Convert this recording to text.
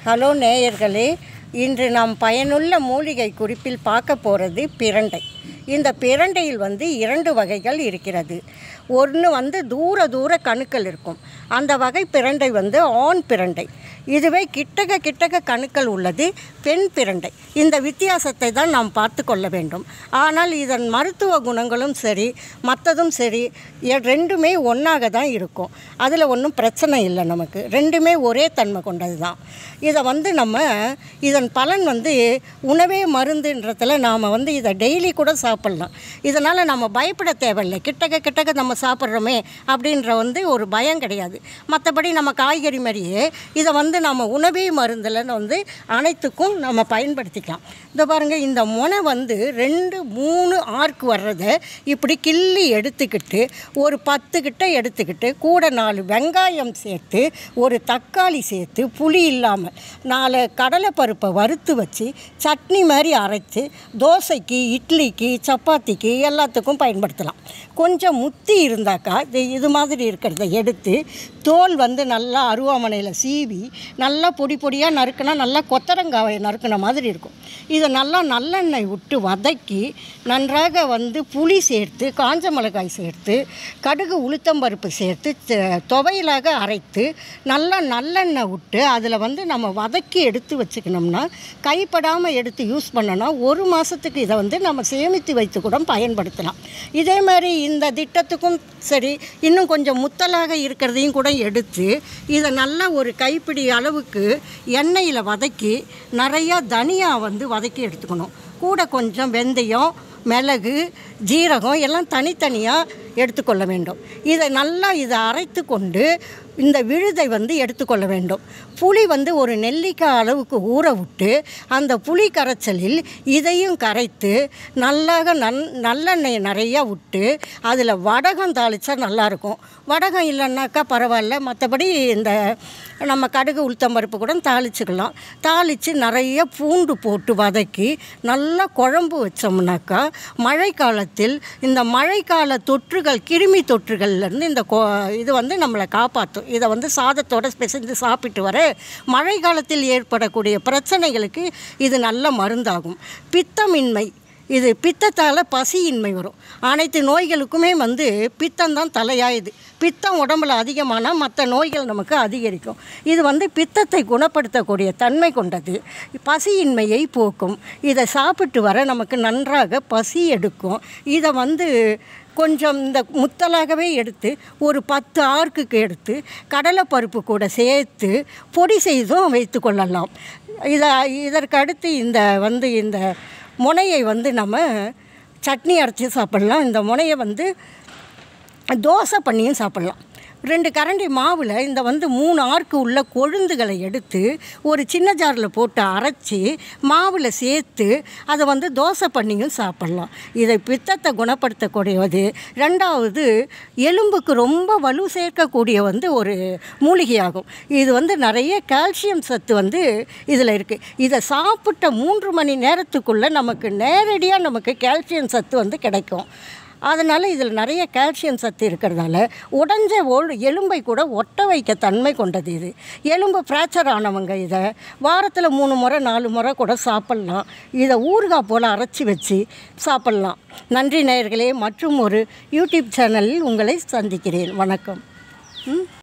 hello நேயர்களே இன்று நாம் பயனுள்ள மூலிகை குறிப்பில் பார்க்க போகிறது பிரண்டை இந்த பிரண்டையில் வந்து இரண்டு வகைகள் இருக்கிறது ஒன்று வந்து தூர தூர கணுக்கள் இருக்கும் அந்த வகை பிரண்டை வந்து ஆண் பிரண்டை இதுவே கிட்டக கிட்டக கணுக்கள் உள்ளது பெண் பிரண்டை இந்த வித்தியாசத்தை தான் நாம் பார்த்து கொள்ள வேண்டும் ஆனால் இதன் மருத்துவ குணங்களும் சரி மற்றதும் சரி எ- ரெண்டுமே ஒன்றாக தான் இருக்கும் அதில் ஒன்றும் பிரச்சனை இல்லை நமக்கு ரெண்டுமே ஒரே தன்மை கொண்டது தான் இதை வந்து நம்ம இதன் பலன் வந்து உணவே மருந்துன்றதுல நாம் வந்து இதை டெய்லி கூட சாப்பிட்லாம் இதனால் நம்ம பயப்பட தேவையில்லை கிட்டக்க கிட்டக்க நம்ம சாப்பிட்றோமே அப்படின்ற வந்து ஒரு பயம் கிடையாது மற்றபடி நம்ம காய்கறி மாதிரியே இதை வந்து நம்ம உணவே மருந்தில் வந்து அனைத்துக்கும் நம்ம பயன்படுத்திக்கலாம் இந்த பாருங்கள் இந்த முனை வந்து ரெண்டு மூணு ஆர்க் வர்றதை இப்படி கிள்ளி எடுத்துக்கிட்டு ஒரு பத்து கிட்ட எடுத்துக்கிட்டு கூட நாலு வெங்காயம் சேர்த்து ஒரு தக்காளி சேர்த்து புளி இல்லாமல் நாலு கடலைப்பருப்பை வறுத்து வச்சு சட்னி மாதிரி அரைச்சி தோசைக்கு இட்லிக்கு சப்பாத்திக்கு எல்லாத்துக்கும் பயன்படுத்தலாம் கொஞ்சம் முத்தி இருந்தாக்கா இது இது மாதிரி இருக்கிறத எடுத்து தோல் வந்து நல்லா அருவாமனையில் சீவி நல்லா பொடி பொடியாக நறுக்குனா நல்லா கொத்தரங்காயை நறுக்குன மாதிரி இருக்கும் இதை நல்லா நல்லெண்ணெய் விட்டு வதக்கி நன்றாக வந்து புளி சேர்த்து காஞ்ச மிளகாய் சேர்த்து கடுகு உளுத்தம்பருப்பு சேர்த்து த- துவையலாக அரைத்து நல்லா நல்லெண்ணெய் விட்டு அதில் வந்து நம்ம வதக்கி எடுத்து வச்சுக்கணும்னா கைப்படாமல் எடுத்து யூஸ் பண்ணோன்னா ஒரு மாதத்துக்கு இதை வந்து நம்ம சேமித்து வைத்து கூட பயன்படுத்தலாம் இதே மாதிரி இந்த திட்டத்துக்கும் சரி இன்னும் கொஞ்சம் முத்தலாக இருக்கிறதையும் கூட எடுத்து இதை நல்லா ஒரு கைப்பிடி அளவுக்கு எண்ணெயில் வதக்கி நிறையா தனியா வந்து வதக்கி எடுத்துக்கணும் கூட கொஞ்சம் வெந்தயம் மிளகு ஜீரகம் எல்லாம் தனித்தனியாக எடுத்துக்கொள்ள வேண்டும் இதை நல்லா இதை அரைத்து கொண்டு இந்த விழுதை வந்து எடுத்துக்கொள்ள வேண்டும் புளி வந்து ஒரு நெல்லிக்காய் அளவுக்கு ஊற விட்டு அந்த புளி கரைச்சலில் இதையும் கரைத்து நல்லாக நன் நல்லெண்ணெய் நிறையா விட்டு அதில் வடகம் தாளித்தா நல்லாயிருக்கும் வடகம் இல்லைன்னாக்கா பரவாயில்ல மற்றபடி இந்த நம்ம கடுகு உளுத்தம்பருப்பு கூட தாளிச்சுக்கலாம் தாளித்து நிறைய பூண்டு போட்டு வதக்கி நல்லா குழம்பு வச்சோம்னாக்கா மழை காலத்தில் இந்த மழைக்கால தொற்றுகள் கிருமி தொற்றுகள்லேருந்து இந்த கொ இது வந்து நம்மளை காப்பாற்றும் இதை வந்து சாதத்தோட பிசைஞ்சு சாப்பிட்டு வர மழை காலத்தில் ஏற்படக்கூடிய பிரச்சனைகளுக்கு இது நல்ல மருந்தாகும் பித்தமின்மை இது பித்தத்தால் பசியின்மை வரும் அனைத்து நோய்களுக்குமே வந்து பித்தம்தான் தலையாயுது பித்தம் உடம்புல அதிகமானால் மற்ற நோய்கள் நமக்கு அதிகரிக்கும் இது வந்து பித்தத்தை குணப்படுத்தக்கூடிய தன்மை கொண்டது பசியின்மையை போக்கும் இதை சாப்பிட்டு வர நமக்கு நன்றாக பசி எடுக்கும் இதை வந்து கொஞ்சம் இந்த முத்தலாகவே எடுத்து ஒரு பத்து ஆர்க்குக்கு எடுத்து கடலைப்பருப்பு கூட சேர்த்து பொடி செய்தும் வைத்து கொள்ளலாம் இதை இதற்கு அடுத்து இந்த வந்து இந்த முனையை வந்து நம்ம சட்னி அரைச்சி சாப்பிட்லாம் இந்த முனையை வந்து தோசை பண்ணியும் சாப்பிட்லாம் ரெண்டு கரண்டி மாவில் இந்த வந்து மூணு ஆர்க்கு உள்ள கொழுந்துகளை எடுத்து ஒரு சின்ன ஜாரில் போட்டு அரைச்சி மாவில் சேர்த்து அதை வந்து தோசை பண்ணியும் சாப்பிட்லாம் இதை பித்தத்தை குணப்படுத்தக்கூடியது ரெண்டாவது எலும்புக்கு ரொம்ப வலு சேர்க்கக்கூடிய வந்து ஒரு மூலிகையாகும் இது வந்து நிறைய கால்சியம் சத்து வந்து இதில் இருக்குது இதை சாப்பிட்ட மூன்று மணி நேரத்துக்குள்ளே நமக்கு நேரடியாக நமக்கு கால்சியம் சத்து வந்து கிடைக்கும் அதனால் இதில் நிறைய கால்சியம் சத்து இருக்கிறதால உடஞ்ச ஓல் எலும்பை கூட ஒட்ட வைக்க தன்மை கொண்டது இது எலும்பு ஃப்ராக்சர் ஆனவங்க இதை வாரத்தில் மூணு முறை நாலு முறை கூட சாப்பிட்லாம் இதை ஊறுகாய் போல் அரைச்சி வச்சு சாப்பிட்லாம் நன்றி நேயர்களே மற்றும் ஒரு யூடியூப் சேனலில் உங்களை சந்திக்கிறேன் வணக்கம் ம்